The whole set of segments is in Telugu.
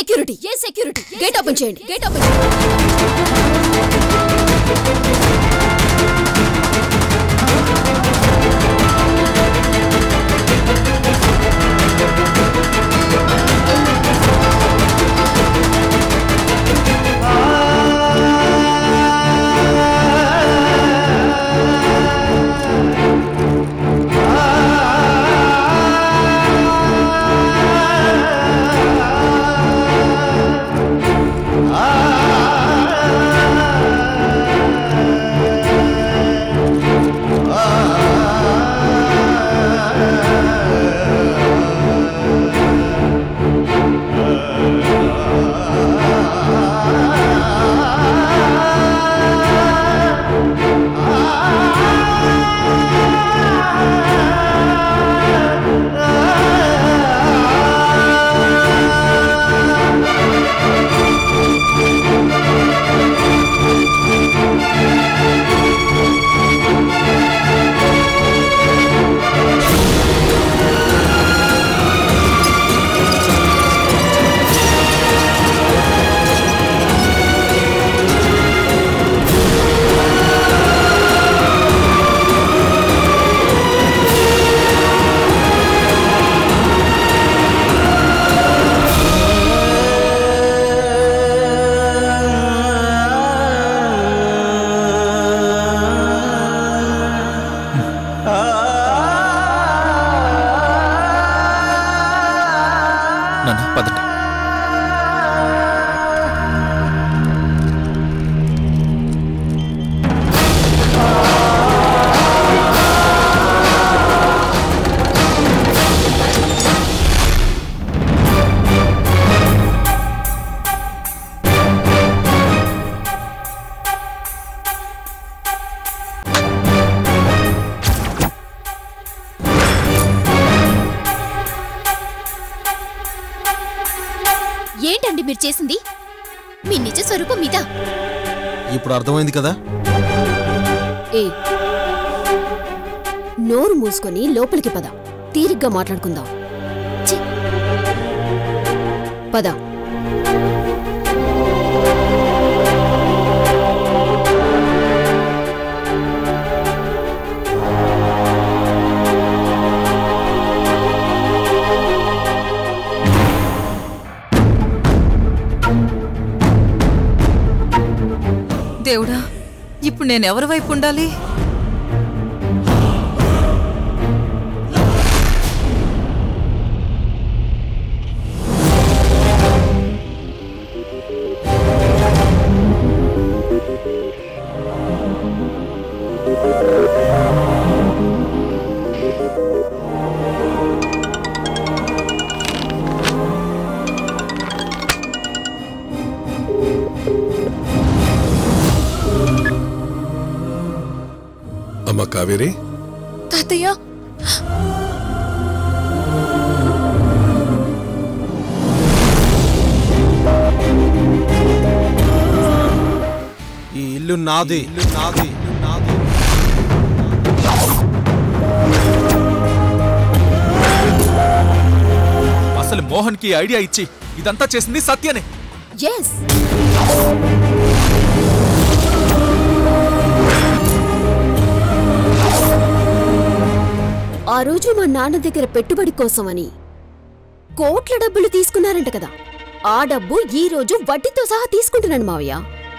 సెక్యూరిటీ ఏ సెక్యూరిటీ గేట్ ఓపెన్ చేయండి గేట్ ఓపెన్ చేయండి నాన్న పదండి ఏంటండి మీరు చేసింది మీ నిజ స్వరూపం మీద ఇప్పుడు అర్థమైంది కదా ఏ నోరు మూసుకొని లోపలికి పద తీరిగ్గా మాట్లాడుకుందాం ఛీ. పద దేవుడా ఇప్పుడు నేను ఎవరి వైపు ఉండాలి అమ్మ కావేరి తాతయ్య ఈ ఇల్లు నాది ఇల్లు నాది ఇల్లు నాది అసలు మోహన్ కి ఐడియా ఇచ్చి ఇదంతా చేసింది సత్యనే ఎస్ ఆ రోజు మా నాన్న దగ్గర పెట్టుబడి కోసమని కోట్ల డబ్బులు తీసుకున్నారంట కదా ఆ డబ్బు ఈ రోజు వడ్డీతో సహా తీసుకుంటున్నాను మావయ్య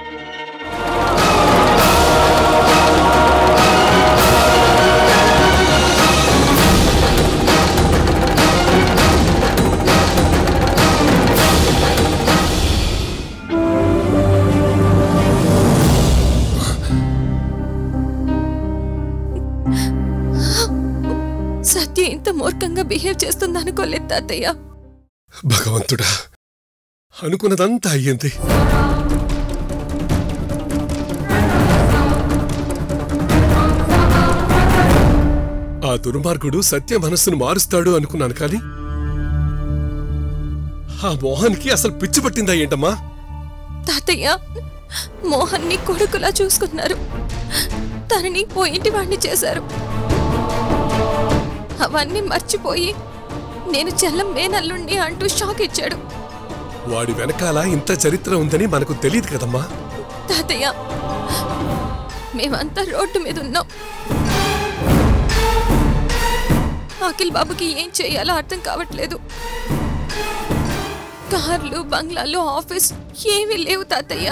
సత్య ఇంత మూర్ఖంగా బిహేవ్ చేస్తుంది అనుకోలేదు తాతయ్య భగవంతుడా అనుకున్నదంతా అయ్యింది ఆ దుర్మార్గుడు సత్య మనస్సును మారుస్తాడు అనుకున్నాను కానీ ఆ మోహన్కి అసలు పిచ్చి పట్టిందా ఏంటమ్మా తాతయ్య మోహన్ని కొడుకులా చూసుకున్నారు తనని ఓ ఇంటి వాడిని చేశారు అవన్నీ మర్చిపోయి నేను చెల్లం మేనల్లుండి అంటూ షాక్ ఇచ్చాడు వాడి వెనకాల ఇంత చరిత్ర ఉందని మనకు తెలియదు కదమ్మా తాతయ్య మేమంతా రోడ్డు మీద ఉన్నాం అఖిల్ బాబుకి ఏం చేయాలో అర్థం కావట్లేదు కార్లు బంగ్లాలు ఆఫీస్ ఏమీ లేవు తాతయ్య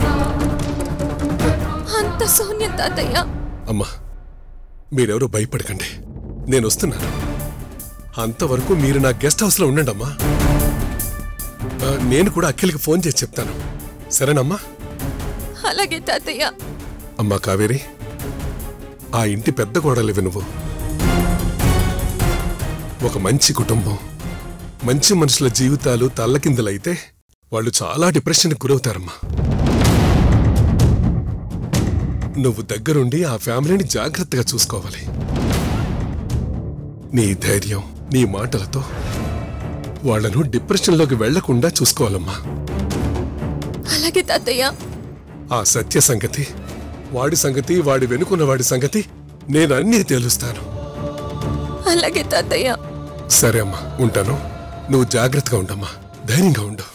అంత శూన్యం తాతయ్య అమ్మా మీరెవరూ భయపడకండి నేను వస్తున్నాను అంతవరకు మీరు నా గెస్ట్ హౌస్లో ఉండండి అమ్మా ఆ, నేను కూడా అఖిల్కి ఫోన్ చేసి చెప్తాను సరేనమ్మా అలాగే తాతయ్య అమ్మా కావేరి ఆ ఇంటి పెద్ద గోడలివి నువ్వు ఒక మంచి కుటుంబం మంచి మనుషుల జీవితాలు తల్లకిందులైతే వాళ్ళు చాలా డిప్రెషన్కి గురవుతారమ్మా నువ్వు దగ్గరుండి ఆ ఫ్యామిలీని జాగ్రత్తగా చూసుకోవాలి నీ ధైర్యం నీ మాటలతో వాళ్లను డిప్రెషన్లోకి వెళ్లకుండా చూసుకోవాలమ్మా అలాగే తాతయ్య ఆ సత్య సంగతి వాడి సంగతి వాడి వెనుకున్న వాడి సంగతి నేను అన్నీ తెలుస్తాను అలాగే తాతయ్య సరే అమ్మా ఉంటాను నువ్వు జాగ్రత్తగా ఉండమ్మా ధైర్యంగా ఉండు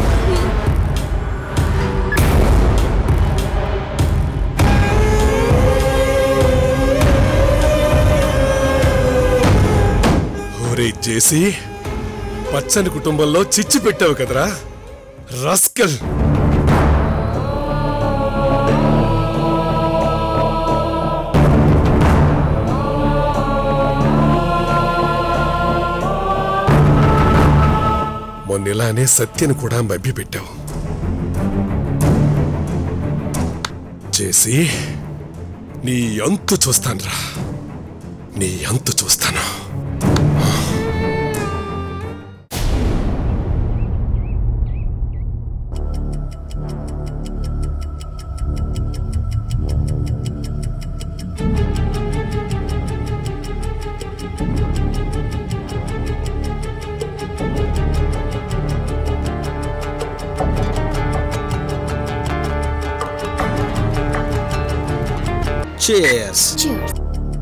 ఓరే జేసి పచ్చని కుటుంబంలో చిచ్చు పెట్టావు కదరా రస్కల్ మొన్న ఇలానే సత్యను కూడా మభ్యపెట్టావు చేసి నీ అంతు చూస్తానురా నీ అంతు చూస్తాను చేస్ Cheers.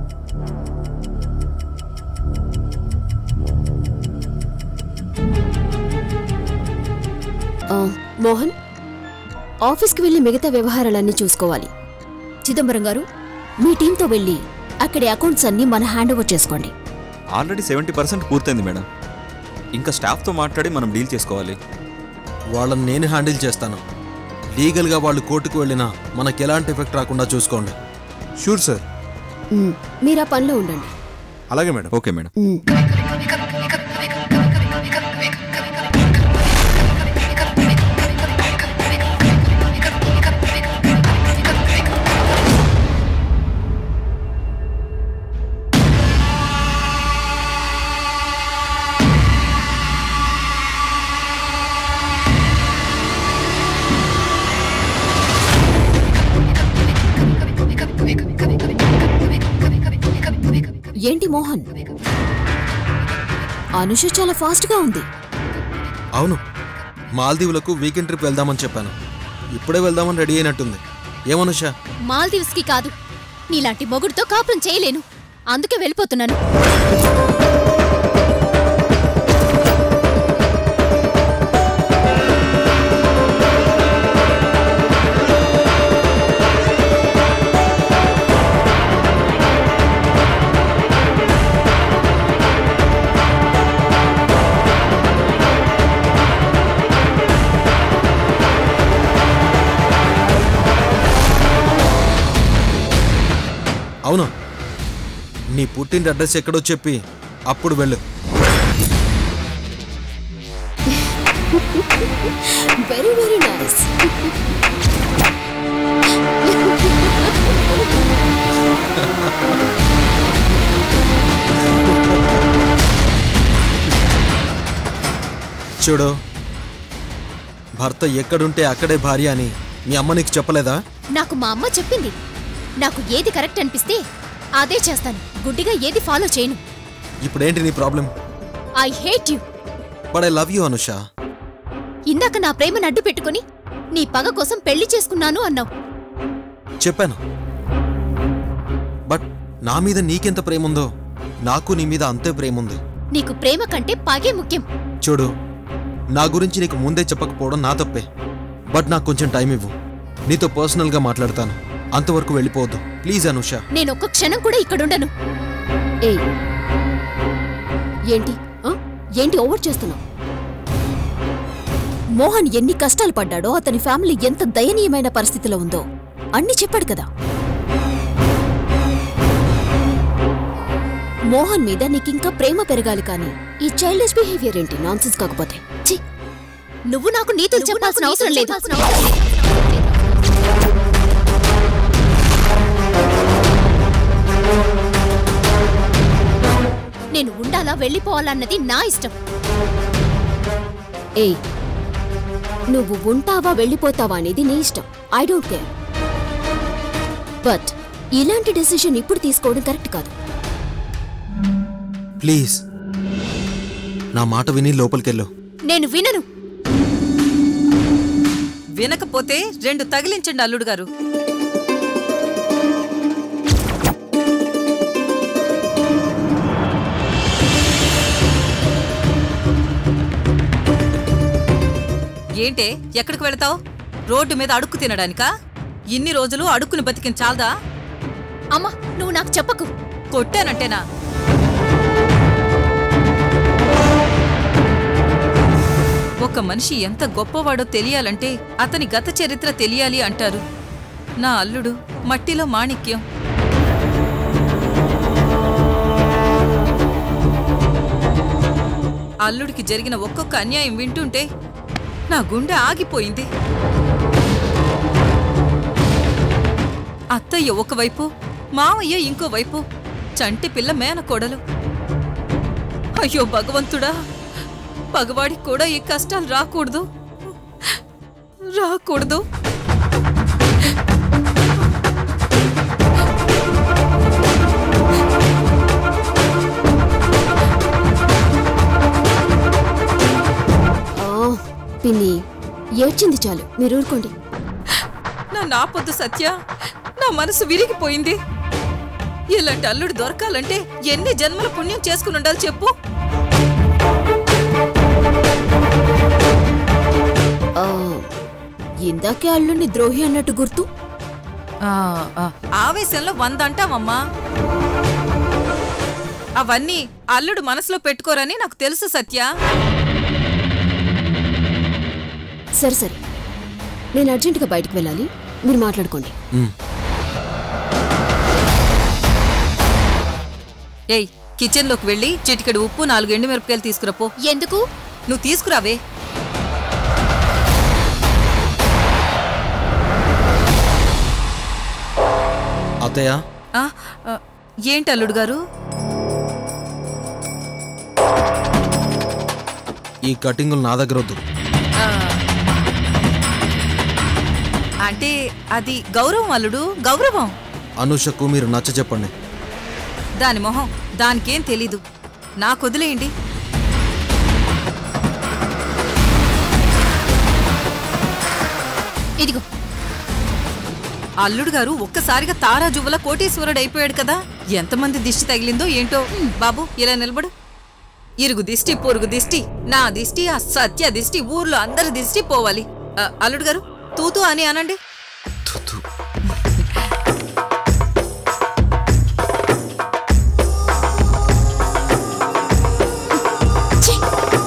ఆ, మోహన్ ఆఫీస్కి వెళ్ళి మిగతా వ్యవహారాలన్నీ చూసుకోవాలి చిదంబరం గారు మీ టీంతో వెళ్ళి అక్కడి అకౌంట్స్ అన్ని మన హ్యాండ్ ఓవర్ చేసుకోండి ఆల్రెడీ సెవెంటీ పర్సెంట్ పూర్తయింది మేడం ఇంకా స్టాఫ్తో మాట్లాడి మనం డీల్ చేసుకోవాలి వాళ్ళని నేను హ్యాండిల్ చేస్తాను లీగల్గా వాళ్ళు కోర్టుకు వెళ్ళినా మనకి ఎలాంటి ఎఫెక్ట్ రాకుండా చూసుకోండి షూర్ సార్ మ్, మీరు ఆ పనిలో ఉండండి అలాగే మేడం ఓకే మేడం మ్. ఏంటి మోహన్ అనుష చాలా ఫాస్ట్ గా ఉంది అవును మాల్దీవులకు వీకెండ్ ట్రిప్ వెళ్దామని చెప్పాను ఇప్పుడే వెళ్దామని రెడీ అయినట్టుంది ఏమనుషా మాల్దీవ్స్ కి కాదు నీలాంటి మొగుడుతో కాపురం చేయలేను అందుకే వెళ్ళిపోతున్నాను అవును నీ పుట్టిన అడ్రస్ ఎక్కడో చెప్పి అప్పుడు వెళ్ళు వెరీ వెరీ నైస్ చూడు భర్త ఎక్కడుంటే అక్కడే భార్య అని మీ అమ్మ నీకు చెప్పలేదా నాకు మా అమ్మ చెప్పింది నాకు ఏది కరెక్ట్ అనిపిస్తే అదే చేస్తాను గుడ్డిగా ఏది ఫాలో చేయను ఇప్పుడేంటి నీ problem I hate you but I love you Anusha ఇందాక నా ప్రేమను అడ్డు పెట్టుకుని నీ పగ కోసం పెళ్లి చేసుకున్నాను అన్నావు చెప్పాను బట్ నా మీద నీకెంత ప్రేమ ఉందో నాకు నీ మీద అంతే ప్రేమ ఉంది నీకు ప్రేమ కంటే పగే ముఖ్యం చూడు నా గురించి నీకు ముందే చెప్పకపోవడం నా తప్పే బట్ నాకు కొంచెం టైం ఇవ్వు నీతో పర్సనల్గా మాట్లాడతాను అంతవరకు వెళ్ళిపోవద్దు ప్లీజ్ అనుష నేను ఒక్క క్షణం కూడా ఇక్కడుండను ఏయ్ ఏంటి ఆ? ఏంటి ఓవర్ చేస్తున్నావు మోహన్ ఎన్ని కష్టాలు పడ్డాడో అతని ఫ్యామిలీ ఎంత దయనీయమైన పరిస్థితిలో ఉందో అన్ని చెప్పాడు కదా మోహన్ మీద నీకింకా ప్రేమ పెరగాలి కానీ ఈ చైల్డిష్ బిహేవియర్ ఏంటి నాన్సెన్స్ కాకపోతే ఛీ నువ్వు నాకు నీతులు చెప్పాల్సిన అవసరం లేదు నేను ఉండాలా వెళ్ళిపోవాలన్నది నా ఇష్టం ఏయ్ నువ్వు ఉంటావా వెళ్ళిపోతావా అనేది నీ ఇష్టం ఐ డోంట్ కేర్ బట్ ఇలాంటి డెసిషన్ ఇప్పుడు తీసుకోవడం కరెక్ట్ కాదు ప్లీజ్ నా మాట విని లోపలికెళ్ళు నేను వినను వినకపోతే రెండు తగిలించండి అల్లుడు గారు ఏంటే ఎక్కడికి వెళతావు రోడ్డు మీద అడుక్కు తినడానికా ఇన్ని రోజులు అడుక్కుని బతికిన చాలదా అమ్మా నువ్వు నాకు చెప్పకు కొట్టానంటేనా ఒక మనిషి ఎంత గొప్పవాడో తెలియాలంటే అతని గత చరిత్ర తెలియాలి అంటారు నా అల్లుడు మట్టిలో మాణిక్యం అల్లుడికి జరిగిన ఒక్కొక్క అన్యాయం వింటుంటే నా గుండె ఆగిపోయింది అత్తయ్య ఒకవైపు మావయ్య ఇంకోవైపు చంటి పిల్ల మేనకోడలు అయ్యో భగవంతుడా పగవాడికి కూడా ఈ కష్టాలు రాకూడదు రాకూడదు ఆ, పిన్ని ఏడ్చింది చాలు మీరు ఊరుకోండి నా నాపొద్దు సత్య నా మనసు విరిగిపోయింది ఇలాంటి అల్లుడు దొరకాలంటే ఎన్ని జన్మల పుణ్యం చేసుకుని ఉండాలి చెప్పు ఆ, ఇందాకే అల్లుడిని ద్రోహి అన్నట్టు గుర్తు ఆవేశంలో వంద అంటావమ్మా అవన్నీ అల్లుడు మనసులో పెట్టుకోరని నాకు తెలుసు సత్య సరే సరే నేను అర్జెంటుగా బయటకు వెళ్ళాలి మీరు మాట్లాడుకోండి మ్. ఏయ్ కిచెన్లోకి వెళ్ళి చిటికెడు ఉప్పు నాలుగు ఎండు మిరపకాయలు తీసుకురాపో ఎందుకు నువ్వు తీసుకురావే అత్తయ్య ఆ, ఆ, ఏంటి అల్లుడు గారు ఈ కటింగులు నా దగ్గర వద్దు ఆ, అంటే అది గౌరవం అల్లుడు గౌరవం అనుషకు మీరు నచ్చ చెప్పండి దాని మొహం దానికేం తెలీదు నాకు వదిలేయండి ఇదిగో అల్లుడు గారు ఒక్కసారిగా తారా జువ్వల కోటేశ్వరుడు అయిపోయాడు కదా ఎంతమంది దిష్టి తగిలిందో ఏంటో బాబు ఇలా నిలబడు ఇరుగు దిష్టి పొరుగు దిష్టి నా దిష్టి ఆ సత్య దిష్టి ఊర్లో అందరి దిష్టి పోవాలి ఆ, అల్లుడు గారు తూతూ అని అనండి థు, థు. ఛీ!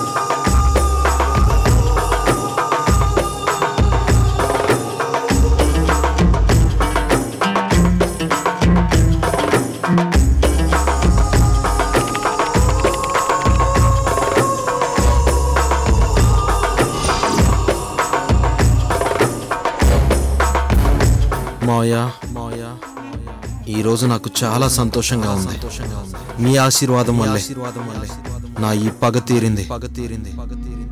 మాయా మాయా ఈ రోజు నాకు చాలా సంతోషంగా ఉంది మీ ఆశీర్వాదం వల్లే నా ఈ పగ తీరింది పగ తీరింది పగ తీరింది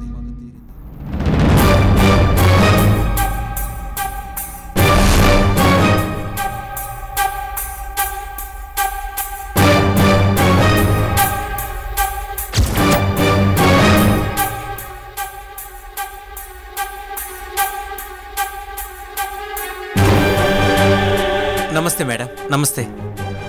నమస్తే మేడం నమస్తే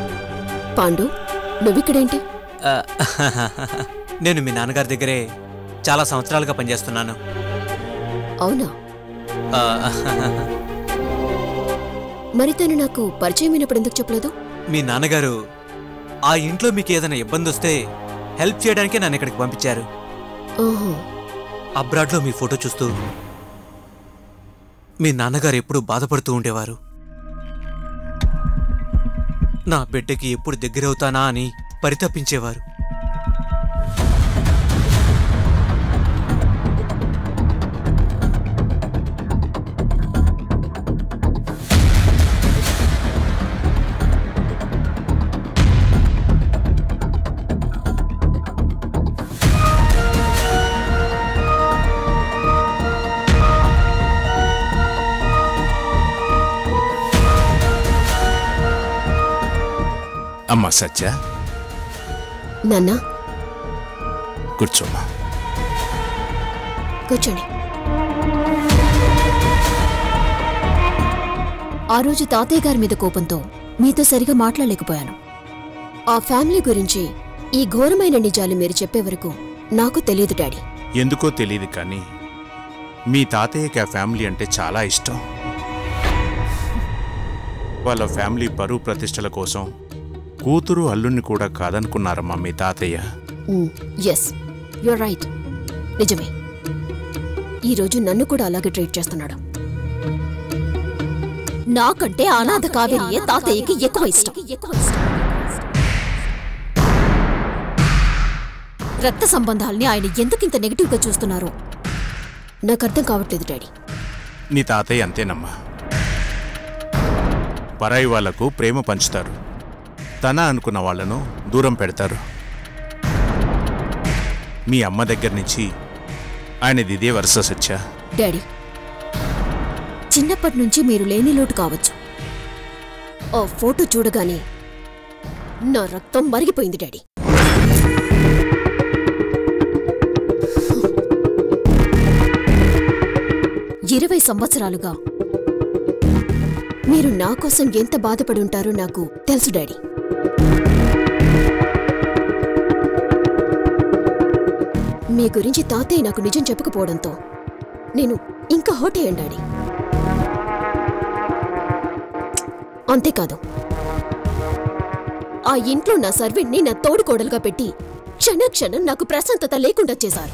పాండు నువ్విక్కడేంటి ఆ, నేను మీ నాన్నగారి దగ్గరే చాలా సంవత్సరాలుగా పనిచేస్తున్నాను అవునా ఆ, మరి తను నాకు పరిచయం అయినప్పుడు ఎందుకు చెప్పలేదు మీ నాన్నగారు ఆ ఇంట్లో మీకు ఏదైనా ఇబ్బంది వస్తే హెల్ప్ చేయడానికే నన్ను ఇక్కడికి పంపించారు ఓహో అబ్రాడ్లో మీ ఫోటో చూస్తూ మీ నాన్నగారు ఎప్పుడు బాధపడుతూ ఉండేవారు నా బిడ్డకి ఎప్పుడు దగ్గరవుతానా అని పరితపించేవారు అమ్మా సత్య నాన్న కూర్చోమ్మా కూర్చోండి ఆ రోజు తాతయ్య గారి మీద కోపంతో మీతో సరిగా మాట్లాడలేకపోయాను ఆ ఫ్యామిలీ గురించి ఈ ఘోరమైన నిజాలు మీరు చెప్పే వరకు నాకు తెలియదు డాడీ ఎందుకో తెలియదు కానీ మీ తాతయ్యకి ఆ ఫ్యామిలీ అంటే చాలా ఇష్టం వాళ్ళ ఫ్యామిలీ పరువు ప్రతిష్టల కోసం కూతురు అల్లుణ్ణి కూడా కాదనుకున్నారమ్మా మీ తాతయ్య ఎస్ యుర్ రైట్ నిజమే ఈరోజు నన్ను కూడా అలాగే ట్రీట్ చేస్తున్నాడు నాకంటే అనాథ కావేరియే తాతయ్యకి ఎక్కువ ఇష్టం రక్త సంబంధాల్ని ఆయన ఎందుకింత నెగిటివ్గా చూస్తున్నారో నాకు అర్థం కావట్లేదు డాడీ నీ తాతయ్య అంతేనమ్మా పరాయి వాళ్లకు ప్రేమ పంచుతారు తన అనుకున్న వాళ్లను దూరం పెడతారు మీ అమ్మ దగ్గర నుంచి ఆయనది ఇదే వరుస సత్య డాడీ చిన్నప్పటి నుంచి మీరు లేని లోటు కావచ్చు ఆ ఫోటో చూడగానే నా రక్తం మరిగిపోయింది డాడీ ఇరవై సంవత్సరాలుగా మీరు నా కోసం ఎంత బాధపడి ఉంటారో నాకు తెలుసు డాడీ మీ గురించి తాతయ్య నాకు నిజం చెప్పకపోవడంతో నేను ఇంకా హోట్ అయ్యాను డాడీ అంతేకాదు ఆ ఇంట్లో నా సర్వెంట్ని నా తోడుకోడలుగా పెట్టి క్షణ క్షణం నాకు ప్రశాంతత లేకుండా చేశారు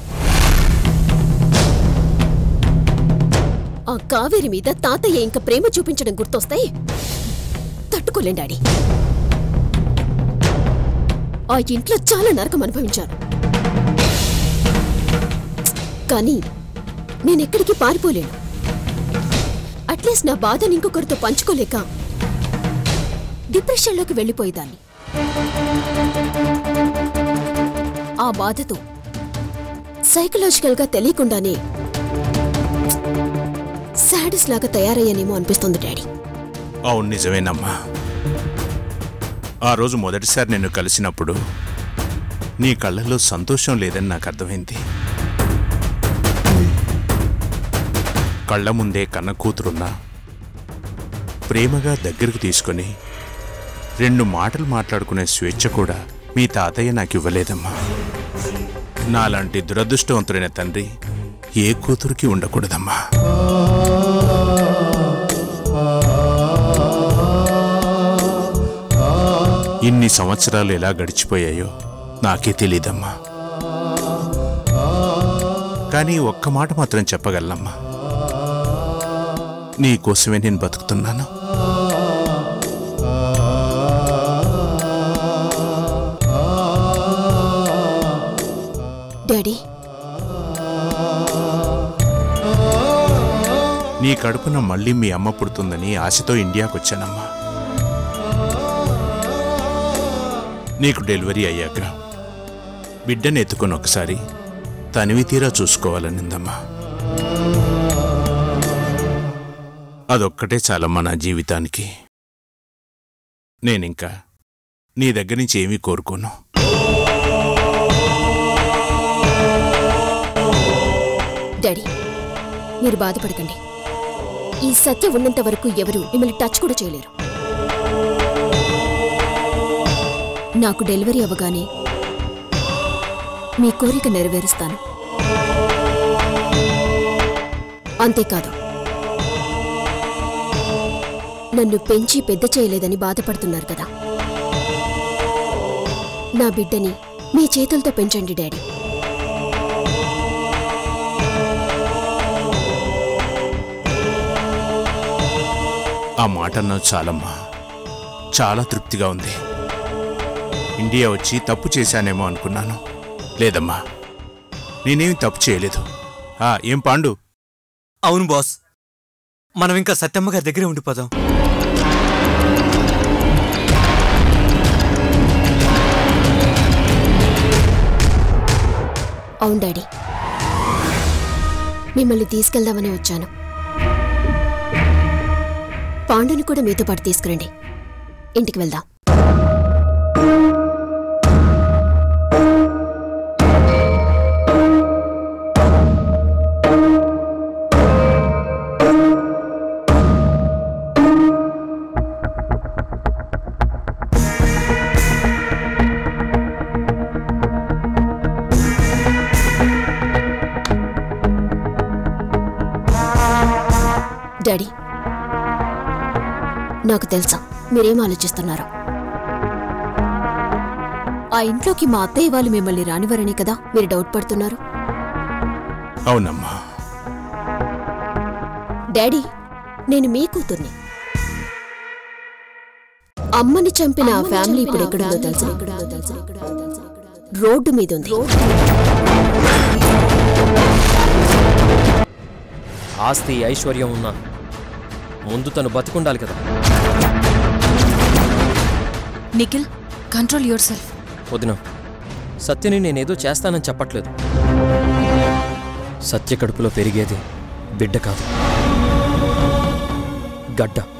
ఆ కావేరి మీద తాతయ్య ఇంకా ప్రేమ చూపించడం గుర్తొస్తే తట్టుకోలేం డాడీ ఆ ఇంట్లో చాలా నరకం అనుభవించాను కానీ నేనెక్కడికి పారిపోలేను అట్లీస్ట్ నా బాధని ఇంకొకరితో పంచుకోలేక డిప్రెషన్లోకి వెళ్ళిపోయేదాన్ని ఆ బాధతో సైకలాజికల్గా తెలియకుండానే సాడీస్ లాగా తయారయ్యానేమో అనిపిస్తుంది డాడీ అవును నిజమేనమ్మా ఆ రోజు మొదటిసారి నిన్ను కలిసినప్పుడు నీ కళ్ళల్లో సంతోషం లేదని నాకు అర్థమైంది కళ్ళ ముందే కన్న కూతురున్నా ప్రేమగా దగ్గరకు తీసుకొని రెండు మాటలు మాట్లాడుకునే స్వేచ్ఛ కూడా మీ తాతయ్య నాకు ఇవ్వలేదమ్మా నాలాంటి దురదృష్టవంతుడైన తండ్రి ఏ కూతురికి ఉండకూడదమ్మా ఇన్ని సంవత్సరాలు ఎలా గడిచిపోయాయో నాకే తెలీదమ్మా కానీ ఒక్క మాట మాత్రం చెప్పగలనమ్మా నీ కోసమే నేను బతుకుతున్నాను డాడీ నీ కడుపున మళ్ళీ మీ అమ్మ పుడుతుందని ఆశతో ఇండియాకు వచ్చానమ్మా నీకు డెలివరీ అయ్యాక బిడ్డను ఎత్తుకొని ఒకసారి తనివి తీరా చూసుకోవాలనిందమ్మా అదొక్కటే చాలమ్మా నా జీవితానికి నేనింకా నీ దగ్గర నుంచి ఏమీ కోరుకోను డాడీ మీరు బాధపడకండి ఈ సత్య ఉన్నంత వరకు ఎవరు మిమ్మల్ని టచ్ కూడా చేయలేరు నాకు డెలివరీ అవ్వగానే మీ కోరిక నెరవేరుస్తాను అంతేకాదు నన్ను పెంచి పెద్ద చేయలేదని బాధపడుతున్నారు కదా నా బిడ్డని మీ చేతులతో పెంచండి డాడీ ఆ మాట అన్నావు చాలమ్మా చాలా తృప్తిగా ఉంది ఇండియా వచ్చి తప్పు చేశానేమో అనుకున్నాను లేదమ్మా నేనేమి తప్పు చేయలేదు ఆ, ఏం పాండు అవును బాస్ మనం ఇంకా సత్యమ్మ గారి దగ్గరే ఉండిపోదాం అవును డాడీ మిమ్మల్ని తీసుకెళ్దామని వచ్చాను పాండుని కూడా మీతో పాటు తీసుకురండి ఇంటికి వెళ్దాం డాడీ నాకు తెలుసా మీరేం ఆలోచిస్తున్నారో ఆ ఇంట్లోకి మా అత్తయ్య వాళ్ళు మిమ్మల్ని రానివరనే కదా మీరు డౌట్ పడుతున్నారు అవునమ్మా డాడీ నేను మీ కూతుర్ని అమ్మని చంపిన ఆ ఫ్యామిలీ ఇప్పుడు ఎక్కడుందో తెలుసు రోడ్డు మీద ఉంది ఆస్తి ఐశ్వర్యం ఉన్నా ముందు తను బతికుండాలి కదా నిఖిల్ కంట్రోల్ యువర్ సెల్ఫ్ వదిన సత్యని నేనేదో చేస్తానని చెప్పట్లేదు సత్య కడుపులో పెరిగేది బిడ్డ కాదు గడ్డ